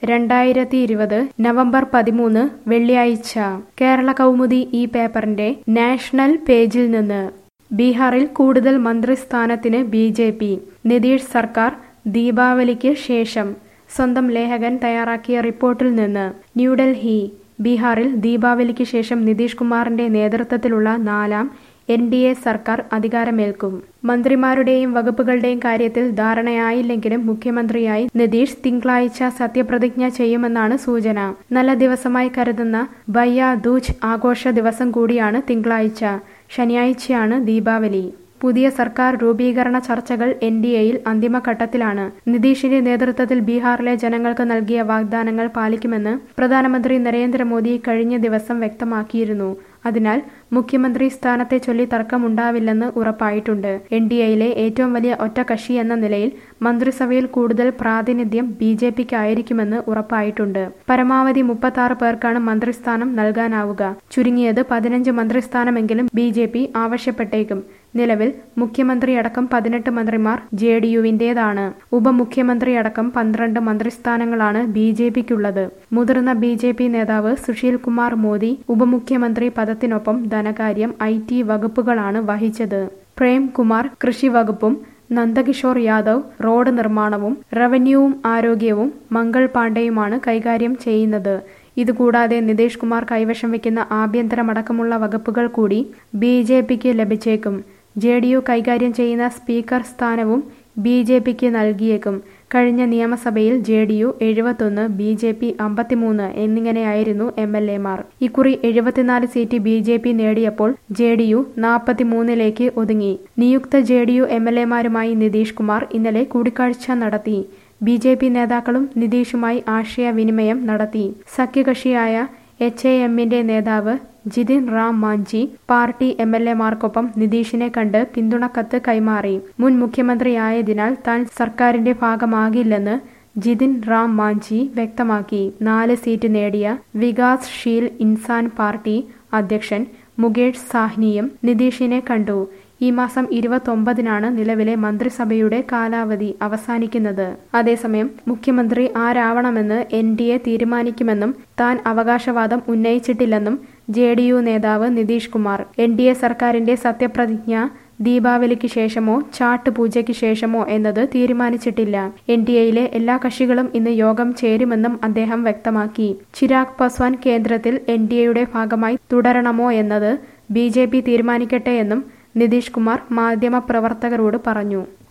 രണ്ടായിരത്തി ഇരുപത് നവംബർ പതിമൂന്ന് വെള്ളിയാഴ്ച കേരള കൗമുദി ഈ പേപ്പറിന്റെ നാഷണൽ പേജിൽ നിന്ന് ബീഹാറിൽ കൂടുതൽ മന്ത്രിസ്ഥാനത്തിന് ബി ജെ പി നിതീഷ് സർക്കാർ ദീപാവലിക്ക് ശേഷം സ്വന്തം ലേഖകൻ തയ്യാറാക്കിയ റിപ്പോർട്ടിൽ നിന്ന് ന്യൂഡൽഹി ബീഹാറിൽ ദീപാവലിക്ക് ശേഷം നിതീഷ് കുമാറിന്റെ നേതൃത്വത്തിലുള്ള നാലാം എൻ ഡി എ സർക്കാർ അധികാരമേൽക്കും മന്ത്രിമാരുടെയും വകുപ്പുകളുടെയും കാര്യത്തിൽ ധാരണയായില്ലെങ്കിലും മുഖ്യമന്ത്രിയായി നിതീഷ് തിങ്കളാഴ്ച സത്യപ്രതിജ്ഞ ചെയ്യുമെന്നാണ് സൂചന നല്ല ദിവസമായി കരുതുന്ന ബയ്യ ദൂജ് ആഘോഷ ദിവസം കൂടിയാണ് തിങ്കളാഴ്ച ശനിയാഴ്ചയാണ് ദീപാവലി പുതിയ സർക്കാർ രൂപീകരണ ചർച്ചകൾ എൻ ഡി എയിൽ അന്തിമഘട്ടത്തിലാണ് നിതീഷിന്റെ നേതൃത്വത്തിൽ ബീഹാറിലെ ജനങ്ങൾക്ക് നൽകിയ വാഗ്ദാനങ്ങൾ പാലിക്കുമെന്ന് പ്രധാനമന്ത്രി നരേന്ദ്രമോദി കഴിഞ്ഞ ദിവസം വ്യക്തമാക്കിയിരുന്നു അതിനാൽ മുഖ്യമന്ത്രി സ്ഥാനത്തെ ചൊല്ലി തർക്കമുണ്ടാവില്ലെന്ന് ഉറപ്പായിട്ടുണ്ട് എൻ ഡി എയിലെ ഏറ്റവും വലിയ ഒറ്റകക്ഷി എന്ന നിലയിൽ മന്ത്രിസഭയിൽ കൂടുതൽ പ്രാതിനിധ്യം ബി ജെ പിക്കായിരിക്കുമെന്ന് ഉറപ്പായിട്ടുണ്ട് പരമാവധി മുപ്പത്തി പേർക്കാണ് മന്ത്രിസ്ഥാനം നൽകാനാവുക ചുരുങ്ങിയത് പതിനഞ്ച് മന്ത്രിസ്ഥാനമെങ്കിലും ബി ജെ പി ആവശ്യപ്പെട്ടേക്കും നിലവിൽ മുഖ്യമന്ത്രിയടക്കം പതിനെട്ട് മന്ത്രിമാർ ജെ ഡി യുവിന്റേതാണ് ഉപമുഖ്യമന്ത്രിയടക്കം പന്ത്രണ്ട് മന്ത്രിസ്ഥാനങ്ങളാണ് ബി ജെ പിക്കുള്ളത് മുതിർന്ന ബി ജെ പി നേതാവ് സുശീൽ കുമാർ മോദി ഉപമുഖ്യമന്ത്രി പദത്തിനൊപ്പം ധനകാര്യം ഐ ടി വകുപ്പുകളാണ് വഹിച്ചത് പ്രേം കുമാർ കൃഷി വകുപ്പും നന്ദകിഷോർ യാദവ് റോഡ് നിർമ്മാണവും റവന്യൂവും ആരോഗ്യവും മംഗൾ പാണ്ഡെയുമാണ് കൈകാര്യം ചെയ്യുന്നത് ഇതുകൂടാതെ നിതീഷ് കുമാർ കൈവശം വയ്ക്കുന്ന ആഭ്യന്തരമടക്കമുള്ള വകുപ്പുകൾ കൂടി ബി ജെ പിക്ക് ലഭിച്ചേക്കും ജെ ഡി യു കൈകാര്യം ചെയ്യുന്ന സ്പീക്കർ സ്ഥാനവും ബി ജെ പിക്ക് നൽകിയേക്കും കഴിഞ്ഞ നിയമസഭയിൽ ജെ ഡി യു എഴുപത്തൊന്ന് ബി ജെ പി അമ്പത്തിമൂന്ന് എന്നിങ്ങനെയായിരുന്നു എം എൽ എമാർ ഇക്കുറി എഴുപത്തിനാല് സീറ്റ് ബി ജെ പി നേടിയപ്പോൾ ജെ ഡി യു നാൽപ്പത്തിമൂന്നിലേക്ക് ഒതുങ്ങി നിയുക്ത J D U M L എമാരുമായി നിതീഷ് കുമാർ ഇന്നലെ കൂടിക്കാഴ്ച നടത്തി ബി ജെ പി നേതാക്കളും നിതീഷുമായി ആശയവിനിമയം നടത്തി സഖ്യകക്ഷിയായ എച്ച് എ എമ്മിന്റെ നേതാവ് Jitin Ram Manjhi party M L എമാർക്കൊപ്പം നിതീഷിനെ കണ്ട് പിന്തുണക്കത്ത് കൈമാറി മുൻ മുഖ്യമന്ത്രിയായതിനാൽ താൻ സർക്കാരിന്റെ ഭാഗമാകില്ലെന്ന് ജിതിൻ റാം മാഞ്ചി വ്യക്തമാക്കി നാല് സീറ്റ് നേടിയ വികാസ് ഷീൽ ഇൻസാൻ പാർട്ടി അധ്യക്ഷൻ മുകേഷ് സാഹ്നിയും നിതീഷിനെ കണ്ടു ഈ മാസം ഇരുപത്തൊമ്പതിനാണ് നിലവിലെ മന്ത്രിസഭയുടെ കാലാവധി അവസാനിക്കുന്നത് അതേസമയം മുഖ്യമന്ത്രി ആരാവണമെന്ന് എൻ ഡി എ തീരുമാനിക്കുമെന്നും താൻ അവകാശവാദം ഉന്നയിച്ചിട്ടില്ലെന്നും ജെ ഡി യു നേതാവ് Nitish Kumar N D A സർക്കാരിന്റെ സത്യപ്രതിജ്ഞ ദീപാവലിക്ക് ശേഷമോ ചാട്ട് പൂജയ്ക്ക് ശേഷമോ എന്നത് തീരുമാനിച്ചിട്ടില്ല എൻ ഡി എയിലെ എല്ലാ കക്ഷികളും ഇന്ന് യോഗം ചേരുമെന്നും അദ്ദേഹം വ്യക്തമാക്കി ചിരാഗ് പസ്വാൻ കേന്ദ്രത്തിൽ എൻ ഡി എയുടെ ഭാഗമായി തുടരണമോ എന്നത് ബി ജെ പി തീരുമാനിക്കട്ടെ എന്നും നിതീഷ് കുമാർ മാധ്യമപ്രവർത്തകരോട് പറഞ്ഞു